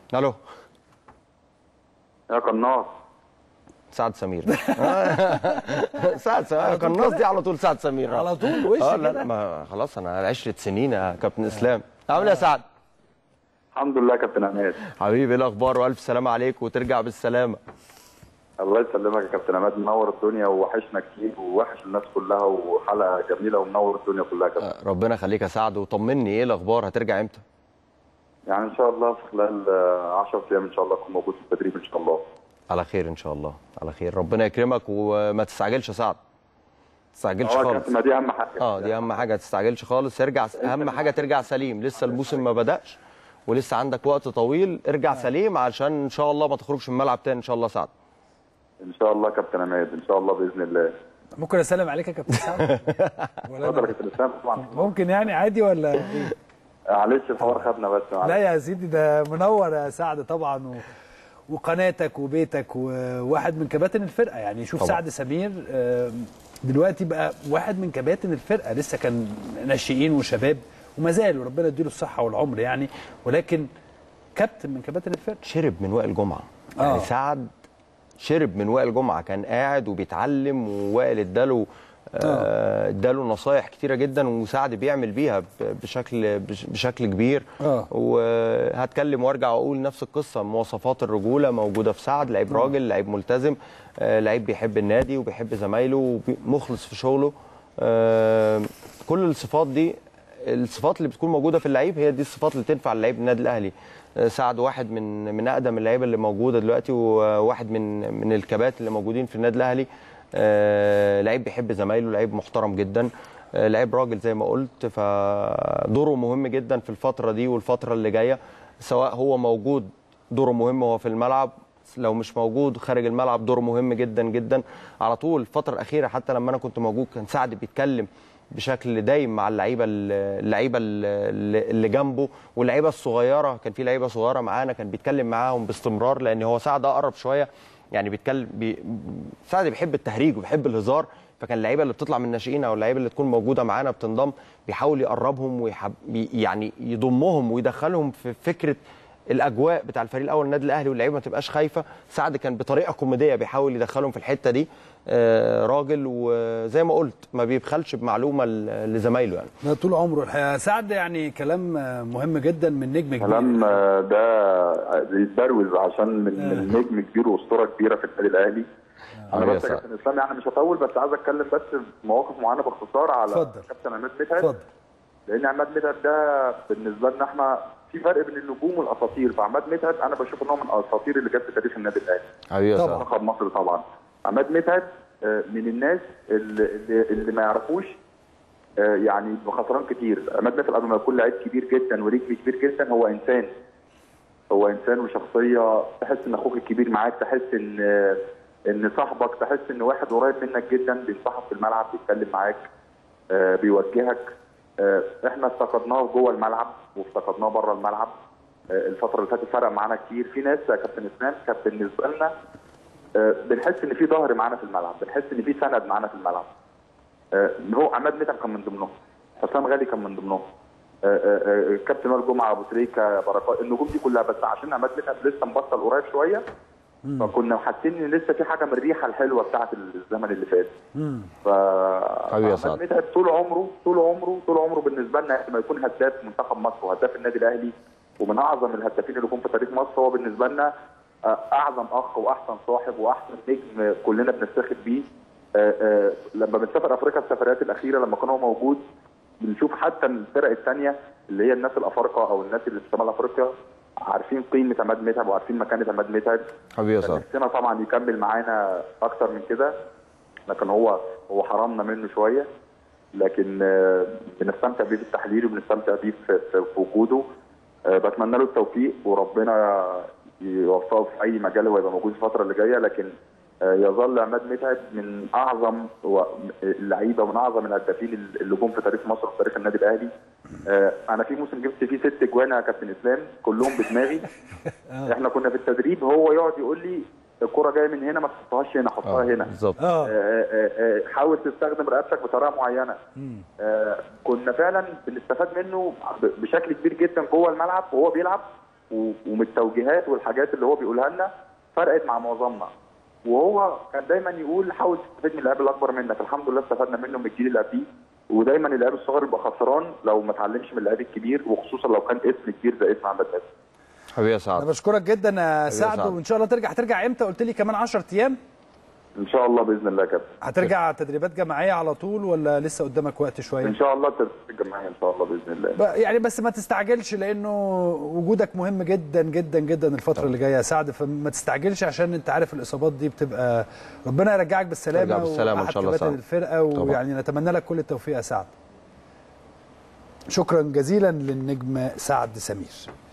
الو يا قناص سعد سمير سعد سمير قناص دي على طول سعد سمير على طول وش اه لا كده؟ لا ما خلاص انا عشرة سنين يا كابتن اسلام عامل ايه يا سعد الحمد لله يا كابتن عماد حبيبي ايه الاخبار والف سلامه عليك وترجع بالسلامه الله يسلمك يا كابتن عماد منور الدنيا ووحشنا كتير ووحش الناس كلها وحلقه جميله ومنور الدنيا كلها يا كابتن ربنا يخليك يا سعد وطمني ايه الاخبار هترجع امتى يعني ان شاء الله في خلال آه، 10 ايام ان شاء الله اكون موجود في التدريب ان شاء الله على خير ان شاء الله على خير ربنا يكرمك وما تستعجلش يا سعد ما تستعجلش اه يا خالص كابتن ما دي اهم حاجه اه دي اهم حاجه ما تستعجلش خالص ارجع اهم حاجه ترجع سليم لسه الموسم ما بداش ولسه عندك وقت طويل ارجع سليم علشان ان شاء الله ما تخرجش من الملعب تاني ان شاء الله يا سعد ان شاء الله يا كابتن عماد ان شاء الله باذن الله ممكن اسلم عليك يا كابتن سعد ولا اتفضل يا أنا؟ كابتن اسلام طبعا ممكن يعني عادي ولا ايه معلش الحوار خدنا بس معلش. لا يا سيدي ده منور يا سعد طبعا و... وقناتك وبيتك وواحد من كباتن الفرقه يعني شوف طبعا. سعد سمير آم، دلوقتي بقى واحد من كباتن الفرقه لسه كان ناشئين وشباب وما زال وربنا يديله الصحه والعمر يعني ولكن كابتن من كباتن الفرقه شرب من وائل جمعه آه. يعني سعد شرب من وائل جمعه كان قاعد وبيتعلم ووائل اداله آه، اداله نصايح كتيره جدا وسعد بيعمل بيها ب- بشكل بش- بشكل كبير آه. وهتكلم وارجع واقول نفس القصه مواصفات الرجوله موجوده في سعد لعيب راجل لعيب ملتزم آه، لعيب بيحب النادي وبيحب زمايله ومخلص في شغله آه، كل الصفات دي الصفات اللي بتكون موجوده في اللعيب هي دي الصفات اللي تنفع لعيب النادي الاهلي آه، سعد واحد من من اقدم اللعيبه اللي موجوده دلوقتي وواحد من من الكباتن اللي موجودين في النادي الاهلي آه، لعيب بيحب زمايله لعيب محترم جدا آه، لعيب راجل زي ما قلت فدوره مهم جدا في الفتره دي والفتره اللي جايه سواء هو موجود دوره مهم وهو في الملعب لو مش موجود خارج الملعب دوره مهم جدا جدا على طول الفتره الاخيره حتى لما انا كنت موجود كان سعد بيتكلم بشكل دايم مع اللعيبه اللعيبه اللي اللي جنبه واللعيبه الصغيره كان في لعيبه صغيره معانا كان بيتكلم معاهم باستمرار لان هو سعد اقرب شويه يعني بيتكلم بي سعد بيحب التهريج وبيحب الهزار فكان اللعيبه اللي بتطلع من الناشئين او اللعيبه اللي تكون موجوده معانا بتنضم بيحاول يقربهم ويحب بي- يعني يضمهم ويدخلهم في فكره الاجواء بتاع الفريق الاول النادي الاهلي واللعيبه ما تبقاش خايفه سعد كان بطريقه كوميديه بيحاول يدخلهم في الحته دي آه، راجل وزي ما قلت ما بيبخلش بمعلومه ل- لزمايله يعني ده طول عمره الحقيقه سعد يعني كلام آه، مهم جدا من نجم كبير كلام آه، ده يتبروز عشان من من نجم كبير واسطوره كبيره في النادي الاهلي انا حبيبي بس يا يا كابتن اسلام يعني مش هطول بس عايز اتكلم بس في مواقف معينه باختصار على اتفضل. كابتن عماد مدحت اتفضل لان عماد مدحت ده بالنسبه لنا احنا في فرق بين النجوم والاساطير فعماد مدحت انا بشوف ان هو من الاساطير اللي جت في تاريخ النادي الاهلي حبيبي يا طبعاً. سعد منتخب مصر طبعا عماد مدحت آه، من الناس اللي, اللي, اللي ما يعرفوش آه، يعني يبقى خسران كتير عماد مدحت قبل ما يكون لعيب كبير جدا ونجم كبير جدا هو انسان هو انسان وشخصيه تحس ان اخوك الكبير معاك تحس ان آه، ان صاحبك تحس ان واحد قريب منك جدا بينصحك في الملعب بيتكلم معاك آه، بيوجهك آه، احنا افتقدناه جوه الملعب وافتقدناه بره الملعب آه، الفتره اللي فاتت فرق معانا كتير في ناس يا كابتن اسلام كانت بالنسبه لنا آه، بنحس ان في ظهر معانا في الملعب بنحس ان في سند معانا في الملعب آه، هو عماد متعب كان من ضمنهم حسام غالي كان من ضمنهم آه، آه، آه، كابتن وائل جمعه ابو تريكه بركات النجوم دي كلها بس عشان عماد متعب لسه مبطل قريب شويه فكنا حاسين ان لسه في حاجه من الريحه الحلوه بتاعه الزمن اللي فات ف حبيبي يا عماد سعد. متعب طول عمره طول عمره طول عمره بالنسبه لنا لما يكون هداف منتخب مصر وهداف النادي الاهلي ومن اعظم الهدافين اللي جم في تاريخ مصر هو بالنسبه لنا آه، اعظم اخ واحسن صاحب واحسن نجم كلنا بنفتخر بيه آه، آه، لما بنسافر افريقيا السفريات الاخيره لما كان هو موجود بنشوف حتى الفرق الثانيه اللي هي الناس الافارقه او الناس اللي في شمال افريقيا عارفين قيمه عماد متعب وعارفين مكانه عماد متعب حبيبي يا كان سعد نفسنا طبعا يكمل معانا اكتر من كده لكن هو هو حرمنا منه شويه لكن آه، بنستمتع بيه في التحليل وبنستمتع بيه في, في في وجوده آه، بتمنى له التوفيق وربنا يوفقه في اي مجال هو يبقى موجود الفتره اللي جايه لكن آه، يظل عماد متعب من اعظم و- اللعيبه ومن اعظم الهدافين اللي جم في تاريخ مصر وفي تاريخ النادي الاهلي آه، انا في موسم جبت فيه ست اجوان يا كابتن اسلام كلهم بدماغي احنا كنا في التدريب هو يقعد يقول لي الكره جايه من هنا ما تحطهاش هنا حطها هنا بالظبط اه آه، آه، آه، حاول تستخدم رقبتك بطريقه معينه آه، كنا فعلا بنستفاد منه ب- بشكل كبير جدا جوه الملعب وهو بيلعب و- ومن التوجيهات والحاجات اللي هو بيقولها لنا فرقت مع معظمنا وهو كان دايما يقول حاول تستفيد من اللعيب الاكبر منك الحمد لله استفدنا منه من الجيل اللي قبليه ودايما اللاعب الصغير يبقى خسران لو ما اتعلمش من اللاعب الكبير وخصوصا لو كان اسم كبير زي اسم عماد متعب حبيبي يا انا سعد بشكرك جدا يا سعد سعد. وان شاء الله ترجع هترجع امتى قلت لي كمان 10 ايام ان شاء الله باذن الله يا كابتن هترجع تدريبات جماعيه على طول ولا لسه قدامك وقت شويه ان شاء الله التدريب الجماعي ان شاء الله باذن الله ب- يعني بس ما تستعجلش لانه وجودك مهم جدا جدا جدا الفتره اللي جايه يا سعد فما تستعجلش عشان انت عارف الاصابات دي بتبقى ربنا يرجعك بالسلامه ترجع بالسلامة إن وأحد شاء الله كباتن سعد. الفرقه طبعا. ويعني نتمنى لك كل التوفيق يا سعد شكرا جزيلا للنجم سعد سمير